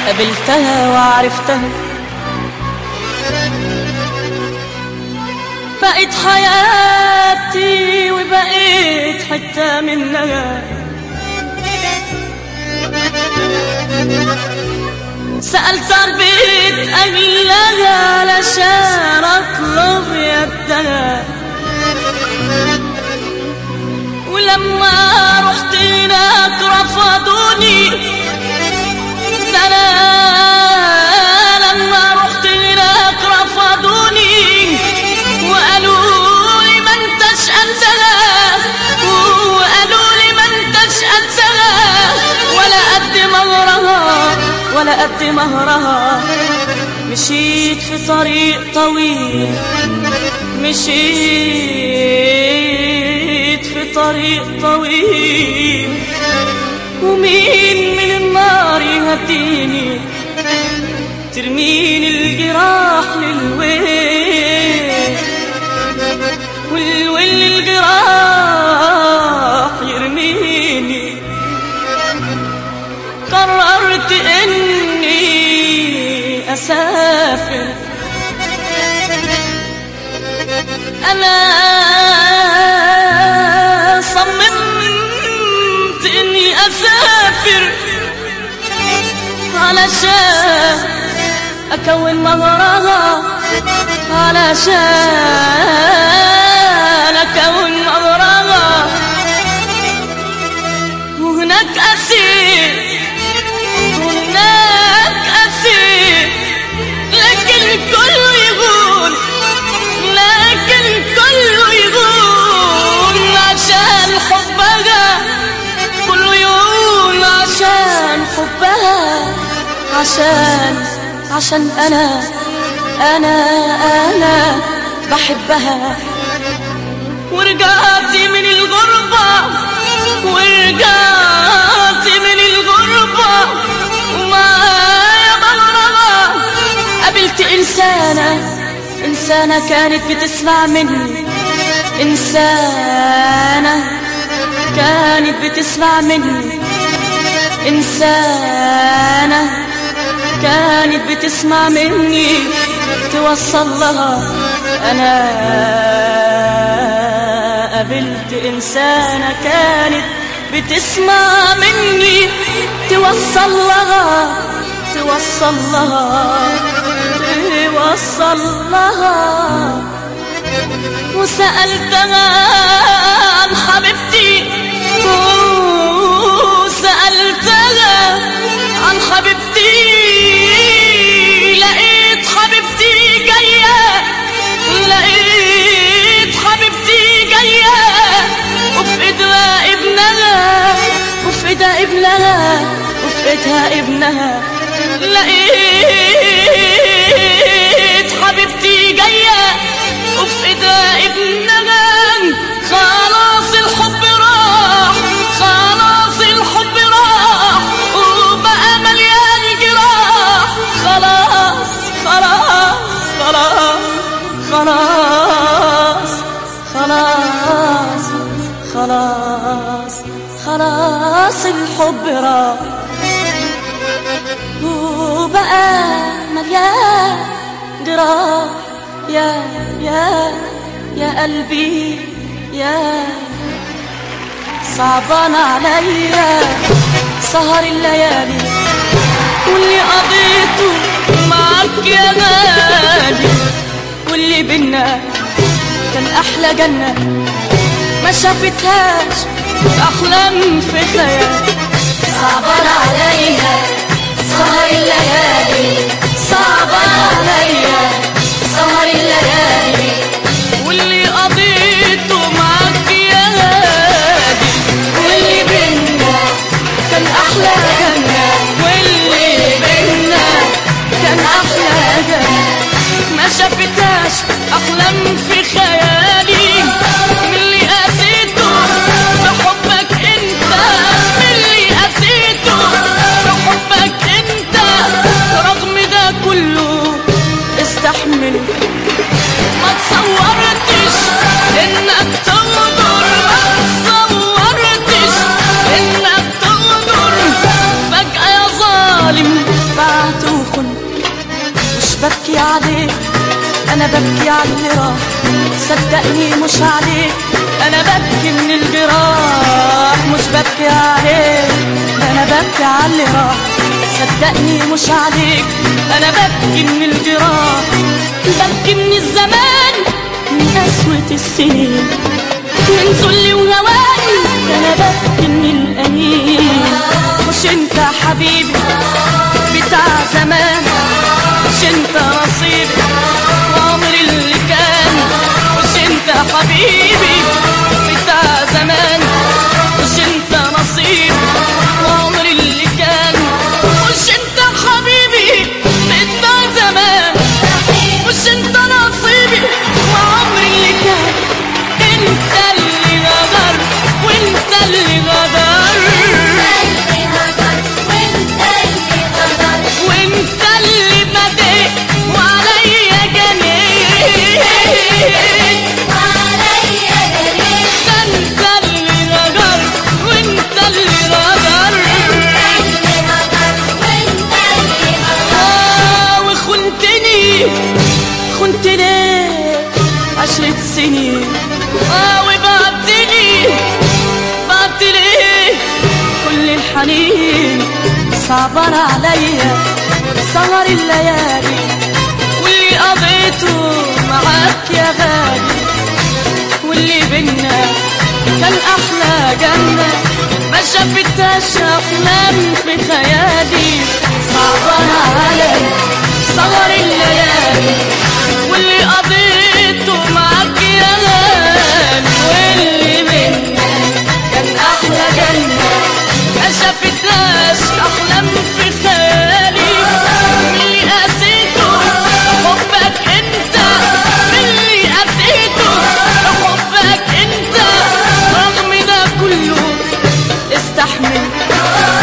قابلتها وعرفتها بقيت حياتي وبقيت حتة منها سألت البيت أهلها علشان أطلب يدها ولما رحت هناك رفضوني ده أنا لما رحت هناك رفضوني وقالوا لي ما انتش قدها وقالوا لي ما انتش قدها ولا قد مهرها ولا قد مهرها مشيت في طريق طويل مشيت في طريق طويل ومين من النار يهديني ترميني الجراح للويل والويل الجراح يرميني قررت اني اسافر انا صممت اني اسافر علشان اكون مهرها علشان اكون مهرها وهناك اسير وهناك اسير لكن كله يقول لكن كله يقول عشان حبها كله يقول عشان حبها عشان عشان انا انا انا بحبها ورجعت من الغربة ورجعت من الغربة ومعايا مغربة قابلت إنسانة إنسانة كانت بتسمع مني إنسانة كانت بتسمع مني إنسانة كانت بتسمع مني توصل لها أنا قابلت إنسانة كانت بتسمع مني توصل لها توصل لها توصل لها وسألتها عن حبيبتي وسألتها عن حبيبتي لقيت حبيبتي جاية لقيت حبيبتي جاية وفي ايدها ابنها وفي ايدها ابنها وفي ايدها ابنها لقيت حبيبتي جاية وفي ايدها ابنها خلاص الحب راح خلاص الحب راح وبقى مليان جراح خلاص خلاص خلاص خلاص خلاص خلاص خلاص الحب راح وبقى مليان جراح يا يا يا قلبي يا صعبان عليا سهر الليالي واللي قضيته معاك يا غالي واللي بينا كان احلى جنة ما شافتهاش احلام في خيال صعبان عليا سهر الليالي صعبان عليا سهر الليالي واللي قضيته معاك يا غالي واللي بينا كان احلى جنة واللي بينا كان احلى جنة ما شافتهاش احلام في خيالي من اللي قاسيته بحبك انت من اللي قاسيته بحبك انت رغم ده كله استحمل ما تصورتش انك تغدر ما تصورتش انك تغدر فجأة يا ظالم بعد صدقني مش عليك انا ببكي من الجراح مش ببكي عليك ده انا ببكي على اللي راح صدقني مش عليك انا ببكي من الجراح ببكي من الزمان من قسوة السنين من ذلي وهواني ده انا ببكي من الانين مش انت حبيبي بتاع زمان مش انت نصيبي وعمري اللي كان مش انت حبيبي بتاع زمان مش انت نصيبي وعمري اللي كان مش انت حبيبي بتاع زمان مش انت نصيبي وعمري اللي كان انت اللي غدر وانت اللي غدر وانت اللي بديت وعليا جنيت ده انت اللي غدر وانت اللي غدر آه وخنتني خنت ليه عشرة سنين اه وبعتني بعت ليه كل الحنين صعبان عليا سهر الليالي واللي قضيته معاك يا غالي واللي بينا كان احلى جنة ما شافتهاش احلام في خيالي صعبان عليا سهر الليالي واللي قضيته معاك يا غالي واللي بينا كان احلى جنة ما شافتهاش احلام في خيالي اللي قاسيته حبك انت اللي قاسيته حبك انت رغم ده كله استحمل